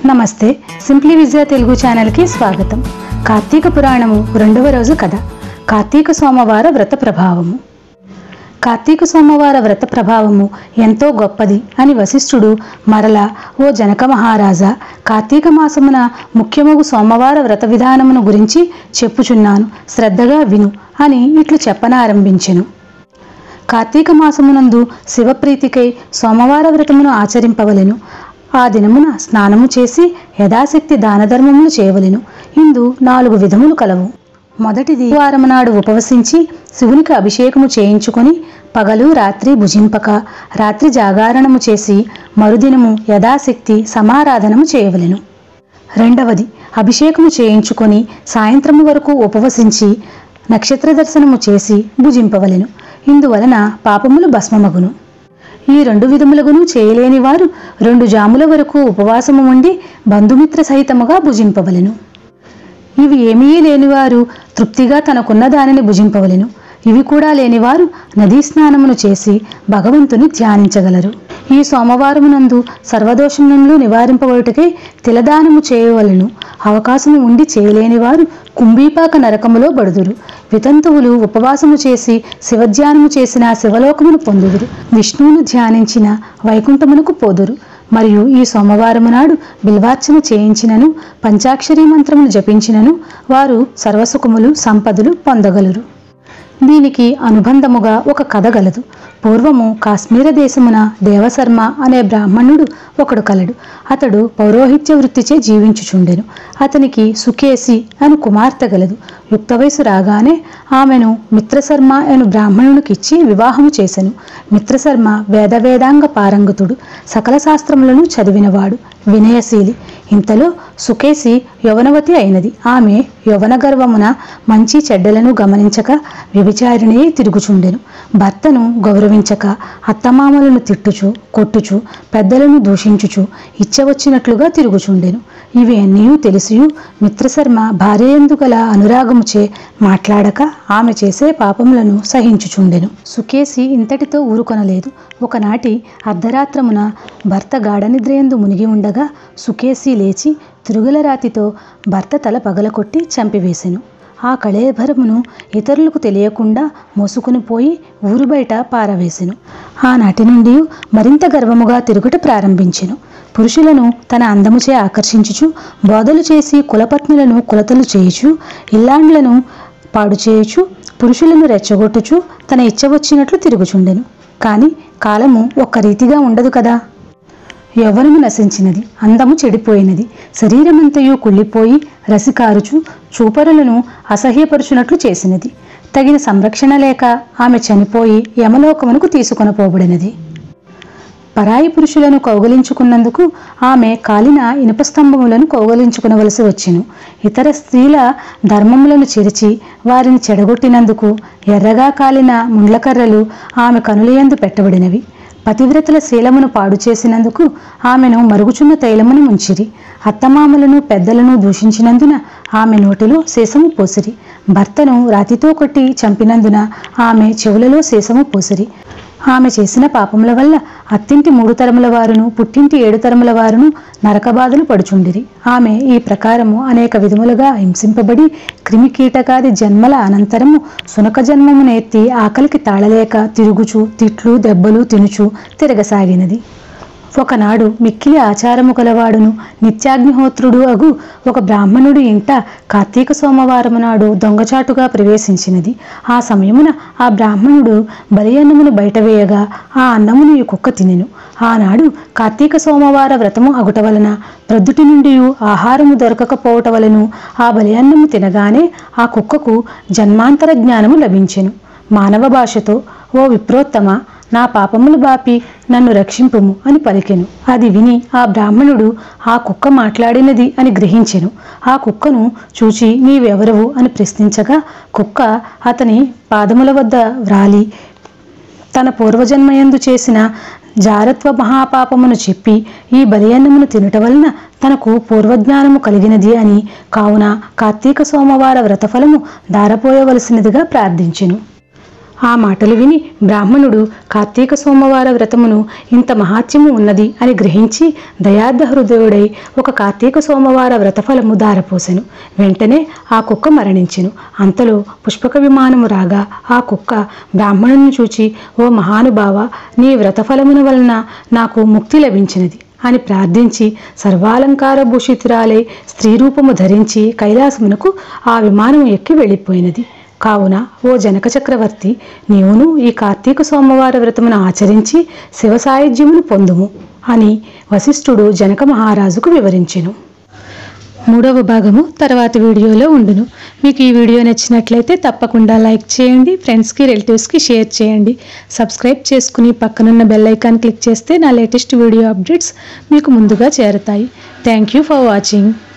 నమస్తే సింప్లీ విజయ తెలుగు ఛానల్కి స్వాగతం కార్తీక పురాణము రెండవ రోజు కథ కార్తీక సోమవార వ్రత ప్రభావము కార్తీక సోమవార వ్రత ప్రభావము ఎంతో గొప్పది అని వశిష్ఠుడు మరలా ఓ జనక మహారాజా కార్తీక మాసమున ముఖ్యమగు సోమవార వ్రత విధానమును గురించి చెప్పుచున్నాను శ్రద్ధగా విను అని ఇట్లు చెప్పనారంభించెను కార్తీక మాసమునందు శివప్రీతికై సోమవార వ్రతమును ఆచరింపవలెను ఆ దినమున స్నానము చేసి యథాశక్తి దానధర్మములు చేయవలెను ఇందు నాలుగు విధములు కలవు మొదటిది వారం నాడు ఉపవసించి శివునికి అభిషేకము చేయించుకొని పగలు రాత్రి భుజింపక రాత్రి జాగారణము చేసి మరుదినము యథాశక్తి సమారాధనము చేయవలెను రెండవది అభిషేకము చేయించుకొని సాయంత్రము వరకు ఉపవసించి నక్షత్ర దర్శనము చేసి భుజింపవలెను ఇందువలన పాపములు భస్మమగును ఈ రెండు విధములగును చేయలేని వారు రెండు జాముల వరకు ఉపవాసము ఉండి బంధుమిత్ర సహితముగా భుజింపవలెను ఇవి ఏమీ లేనివారు తృప్తిగా తనకున్న దానిని భుజింపవలెను ఇవి కూడా లేనివారు నదీ స్నానమును చేసి భగవంతుని ధ్యానించగలరు ఈ సోమవారమునందు సర్వదోషములు నివారింపబడుటకై తిలదానము చేయవలెను అవకాశము ఉండి చేయలేని వారు కుంభీపాక నరకములో బడుదురు వితంతువులు ఉపవాసము చేసి శివధ్యానము చేసిన శివలోకమును పొందుదురు విష్ణువును ధ్యానించిన వైకుంఠమునకు పోదురు మరియు ఈ సోమవారము నాడు బిల్వార్చన చేయించినను పంచాక్షరీ మంత్రమును జపించినను వారు సర్వసుఖములు సంపదలు పొందగలరు దీనికి అనుబంధముగా ఒక కథ గలదు పూర్వము కాశ్మీర దేశమున దేవశర్మ అనే బ్రాహ్మణుడు ఒకడు కలడు అతడు పౌరోహిత్య వృత్తిచే జీవించుచుండెను అతనికి సుకేసి అను కుమార్తె గలదు యుక్త వయసు రాగానే ఆమెను మిత్రశర్మ అను బ్రాహ్మణునికిచ్చి వివాహము చేసెను మిత్రశర్మ వేద వేదాంగ పారంగతుడు సకల శాస్త్రములను చదివినవాడు వినయశీలి ఇంతలో సుకేసి యవనవతి అయినది ఆమె యవన గర్వమున మంచి చెడ్డలను గమనించక వ్యభిచారిణి తిరుగుచుండెను భర్తను గౌరవించక అత్తమామలను తిట్టుచు కొట్టుచు పెద్దలను దూషించుచు ఇచ్చవచ్చినట్లుగా తిరుగుచుండెను ఇవి అన్నీ తెలిసియు మిత్రశర్మ భార్యందు గల అనురాగముచే మాట్లాడక ఆమె చేసే పాపములను సహించుచుండెను సుకేసి ఇంతటితో ఊరుకొనలేదు ఒకనాటి అర్ధరాత్రమున భర్త గాఢనిద్రయందు మునిగి ఉండగా సుకేసి లేచి తిరుగుల రాతితో భర్త తల పగలకొట్టి చంపివేశెను ఆ కళేభరమును ఇతరులకు తెలియకుండా మోసుకుని పోయి ఊరు బయట పారవేసెను ఆనాటి నుండి మరింత గర్వముగా తిరుగుట ప్రారంభించెను పురుషులను తన అందముచే ఆకర్షించుచు బోధలు చేసి కులపత్నులను కులతలు చేయుచు ఇల్లాండ్లను పాడు చేయుచు పురుషులను రెచ్చగొట్టుచు తన ఇచ్చ వచ్చినట్లు తిరుగుచుండెను కానీ కాలము ఒక్క రీతిగా ఉండదు కదా యవ్వనము నశించినది అందము చెడిపోయినది శరీరమంతయు కుళ్ళిపోయి రసికారుచు చూపరులను అసహ్యపరుచునట్లు చేసినది తగిన సంరక్షణ లేక ఆమె చనిపోయి యమలోకమునకు తీసుకొనపోబడినది పరాయి పురుషులను కౌగలించుకున్నందుకు ఆమె కాలిన ఇనుప స్తంభములను కౌగలించుకునవలసి వచ్చెను ఇతర స్త్రీల ధర్మములను చెరిచి వారిని చెడగొట్టినందుకు ఎర్రగా కాలిన ముండ్లకర్రలు ఆమె కనులయందు పెట్టబడినవి పతివ్రతల శీలమును పాడు చేసినందుకు ఆమెను మరుగుచున్న తైలమును ముంచిరి అత్తమామలను పెద్దలను దూషించినందున ఆమె నోటిలో శేషము పోసిరి భర్తను రాతితో కొట్టి చంపినందున ఆమె చెవులలో శేషము పోసిరి ఆమె చేసిన పాపముల వల్ల అత్తింటి మూడు తరముల వారును పుట్టింటి ఏడు తరముల వారును నరకబాధలు పడుచుండిరి ఆమె ఈ ప్రకారము అనేక విధములుగా హింసింపబడి క్రిమి కీటకాది జన్మల అనంతరము సునక జన్మమును ఎత్తి ఆకలికి తాళలేక తిరుగుచు తిట్లు దెబ్బలు తినుచు తిరగసాగినది ఒకనాడు మిక్కిలి ఆచారము గలవాడును నిత్యాగ్నిహోత్రుడు అగు ఒక బ్రాహ్మణుడి ఇంట కార్తీక సోమవారము నాడు దొంగచాటుగా ప్రవేశించినది ఆ సమయమున ఆ బ్రాహ్మణుడు బలి అన్నమును బయటవేయగా ఆ అన్నమును ఈ కుక్క తినెను ఆనాడు కార్తీక సోమవార వ్రతము అగుట వలన ప్రొద్దుటి నుండి ఆహారము దొరకకపోవట వలను ఆ బలి అన్నము తినగానే ఆ కుక్కకు జన్మాంతర జ్ఞానము లభించెను మానవ భాషతో ఓ విప్రోత్తమ నా పాపములు బాపి నన్ను రక్షింపుము అని పలికెను అది విని ఆ బ్రాహ్మణుడు ఆ కుక్క మాట్లాడినది అని గ్రహించెను ఆ కుక్కను చూచి నీవెవరవు అని ప్రశ్నించగా కుక్క అతని పాదముల వద్ద వ్రాలి తన పూర్వజన్మయందు చేసిన జారత్వ మహాపాపమును చెప్పి ఈ బలియన్నమును తినుట వలన తనకు పూర్వజ్ఞానము కలిగినది అని కావున కార్తీక సోమవార వ్రతఫలము దారపోయవలసినదిగా ప్రార్థించెను ఆ మాటలు విని బ్రాహ్మణుడు కార్తీక సోమవార వ్రతమును ఇంత మహాత్యము ఉన్నది అని గ్రహించి దయార్థ హృదయుడై ఒక కార్తీక సోమవార వ్రతఫలము దారపోసెను వెంటనే ఆ కుక్క మరణించెను అంతలో పుష్పక విమానము రాగా ఆ కుక్క బ్రాహ్మణుని చూచి ఓ మహానుభావ నీ వ్రతఫలమున వలన నాకు ముక్తి లభించినది అని ప్రార్థించి సర్వాలంకార భూషితురాలై స్త్రీ రూపము ధరించి కైలాసమునకు ఆ విమానం ఎక్కి వెళ్ళిపోయినది కావున ఓ జనక చక్రవర్తి నీవును ఈ కార్తీక సోమవార వ్రతమును ఆచరించి శివ సాయుధ్యమును పొందుము అని వశిష్ఠుడు జనక మహారాజుకు వివరించెను మూడవ భాగము తర్వాతి వీడియోలో ఉండును మీకు ఈ వీడియో నచ్చినట్లయితే తప్పకుండా లైక్ చేయండి ఫ్రెండ్స్కి రిలేటివ్స్కి షేర్ చేయండి సబ్స్క్రైబ్ చేసుకుని పక్కనున్న బెల్ ఐకాన్ క్లిక్ చేస్తే నా లేటెస్ట్ వీడియో అప్డేట్స్ మీకు ముందుగా చేరతాయి థ్యాంక్ యూ ఫర్ వాచింగ్